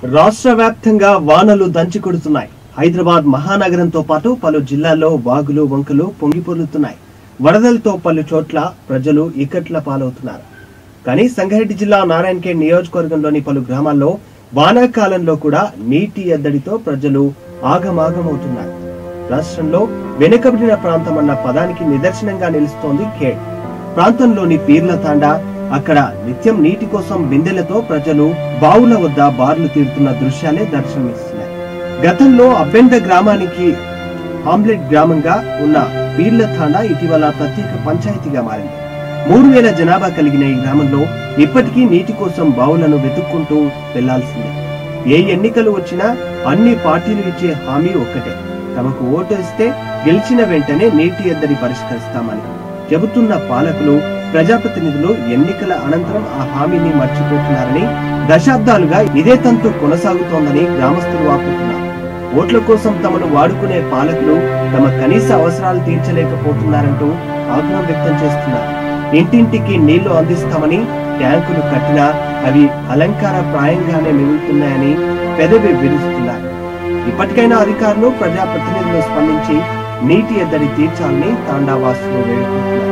రాష్ట్ర వ్యాప్తంగా వానలు దంచి కొడుతున్నాయి హైదరాబాద్ మహానగరంతో పాటు పలు జిల్లాల్లో వాగులు వంకలు పొంగిపొర్లుతున్నాయి వరదలతో పలు చోట్ల ప్రజలు ఇక్కట్ల పాలవుతున్నారు కానీ సంగారెడ్డి జిల్లా నారాయణఖేడ్ నియోజకవర్గంలోని పలు గ్రామాల్లో వానాకాలంలో కూడా నీటి ఎద్దడితో ప్రజలు ఆగమాగమవుతున్నారు రాష్ట్రంలో వెనుకబడిన ప్రాంతం అన్న పదానికి నిదర్శనంగా నిలుస్తోంది ఖేడ్ ప్రాంతంలోని పీర్ల తాండా అక్కడ నిత్యం నీటి కోసం బిందెలతో ప్రజలు బావుల వద్ద బార్లు తీరుతున్న దృశ్యాలే దర్శనమిస్తున్నాయి గతంలో అబ్బెండ గ్రామానికి ఆమ్లెట్ గ్రామంగా ఉన్న పీర్ల తాండా ఇటీవల ప్రత్యేక పంచాయతీగా మారింది మూడు వేల జనాభా కలిగిన ఈ గ్రామంలో ఇప్పటికీ నీటి కోసం బావులను వెతుక్కుంటూ వెళ్లాల్సిందే ఏ ఎన్నికలు వచ్చినా అన్ని పార్టీలు ఇచ్చే హామీ ఒక్కటే తమకు ఓటు ఇస్తే గెలిచిన వెంటనే నీటి ఎద్దడి పరిష్కరిస్తామని చెబుతున్న పాలకులు ప్రజాప్రతినిధులు ఎన్నికల అనంతరం ఆ హామీని మర్చిపోతున్నారని దశాబ్దాలుగా ఇదే తంతు కొనసాగుతోందని గ్రామస్తులు వాపోతున్నారు ఓట్ల కోసం తమను వాడుకునే పాలకులు తమ కనీస అవసరాలు తీర్చలేకపోతున్నారంటూ ఆగ్రహం వ్యక్తం చేస్తున్నారు ఇంటింటికి నీళ్లు అందిస్తామని ట్యాంకులు కట్టినా అవి అలంకార ప్రాయంగానే మిగులుతున్నాయని పెదవి విరుస్తున్నారు ఇప్పటికైనా అధికారులు ప్రజాప్రతినిధులు స్పందించి నీటి ఎద్దడి తీర్చాలని తాండావాసులు వేడుకుంటున్నారు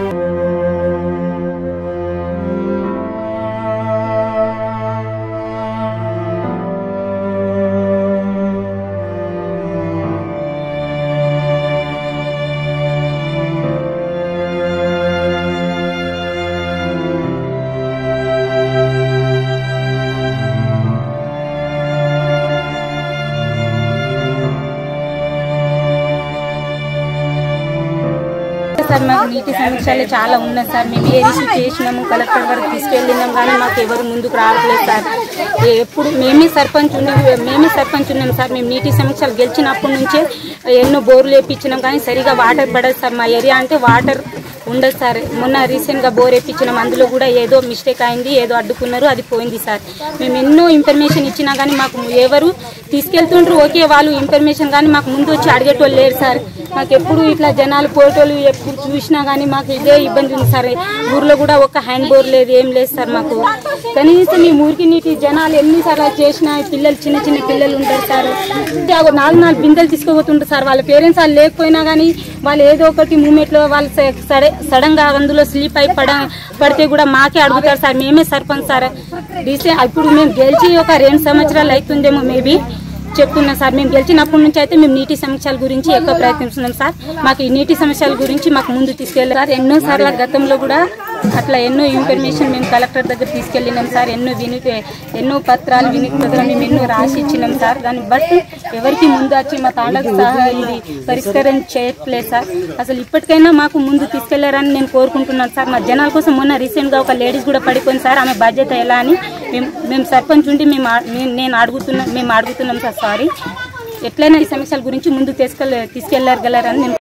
సార్ మాకు నీటి సమస్యలు చాలా ఉన్నాయి సార్ మేము ఏ రిసీవ్ చేసినాము కలెక్టర్ వరకు తీసుకెళ్ళినాం కానీ మాకు ఎవరు ముందుకు రావట్లేదు సార్ ఎప్పుడు మేమే సర్పంచ్ ఉండి మేమే సర్పంచ్ ఉన్నాం సార్ మేము నీటి సమస్యలు గెలిచినప్పటి నుంచే ఎన్నో బోర్లు వేపించినాం కానీ సరిగా వాటర్ పడదు సార్ మా ఏరియా అంటే వాటర్ ఉండదు సార్ మొన్న రీసెంట్గా బోర్ వేపించినాం అందులో కూడా ఏదో మిస్టేక్ అయింది ఏదో అడ్డుకున్నారు అది పోయింది సార్ మేము ఎన్నో ఇన్ఫర్మేషన్ ఇచ్చినా కానీ మాకు ఎవరు తీసుకెళ్తుండ్రు ఓకే వాళ్ళు ఇన్ఫర్మేషన్ కానీ మాకు ముందు వచ్చి అడిగేటోళ్ళు లేరు సార్ మాకు ఎప్పుడు ఇట్లా జనాలు పోయేటోళ్ళు ఎప్పుడు చూసినా కానీ మాకు ఇదే ఇబ్బంది ఉంది సార్ ఊర్లో కూడా ఒక హ్యాండ్ బోర్ లేదు ఏం లేదు సార్ మాకు కనీసం ఈ ఊరికి నీటి జనాలు ఎన్నిసార్లు చేసినా ఈ పిల్లలు చిన్న చిన్న పిల్లలు ఉంటారు సార్ ఒక నాలుగు నాలుగు బిందెలు తీసుకుపోతుంటారు సార్ వాళ్ళ పేరెంట్స్ వాళ్ళు లేకపోయినా కానీ వాళ్ళు ఏదో ఒకటి మూమెంట్లో వాళ్ళు సడే సడన్ గా అందులో స్లీప్ అయి పడ పడితే కూడా మాకే అడుగుతారు సార్ మేమే సర్పంచ్ సార్ రీసెంట్ ఇప్పుడు మేము గెలిచి ఒక రెండు సంవత్సరాలు అవుతుందేమో మేబీ చెప్తున్నా సార్ మేము గెలిచినప్పటి నుంచి అయితే మేము నీటి సమస్యల గురించి ఎక్కువ ప్రయత్నిస్తున్నాం సార్ మాకు ఈ నీటి సమస్యల గురించి మాకు ముందు తీసుకెళ్ళారు సార్ ఎన్నో సార్లు గతంలో కూడా అట్లా ఎన్నో ఇన్ఫర్మేషన్ మేము కలెక్టర్ దగ్గర తీసుకెళ్ళినాం సార్ ఎన్నో విని ఎన్నో పత్రాలు విని పత్రాలు మేము ఎన్నో రాసి ఇచ్చినాం సార్ దాన్ని బట్ ఎవరికి ముందు వచ్చి మా తాండకు సహా ఇది పరిష్కారం చేయట్లేదు సార్ అసలు ఇప్పటికైనా మాకు ముందు తీసుకెళ్లారని నేను కోరుకుంటున్నాను సార్ మా జనాల కోసం మొన్న రీసెంట్గా ఒక లేడీస్ కూడా పడిపోయింది సార్ ఆమె బాధ్యత ఎలా అని మేము మేము సర్పంచ్ ఉండి మేము ఆ- నేను- నేను అడుగుతున్నా మేము అడుగుతున్నాం సార్ సారీ ఎట్లయినా ఈ సమస్యల గురించి ముందు తీసుకెళ్ళ తీసుకెళ్ళగలరని నేను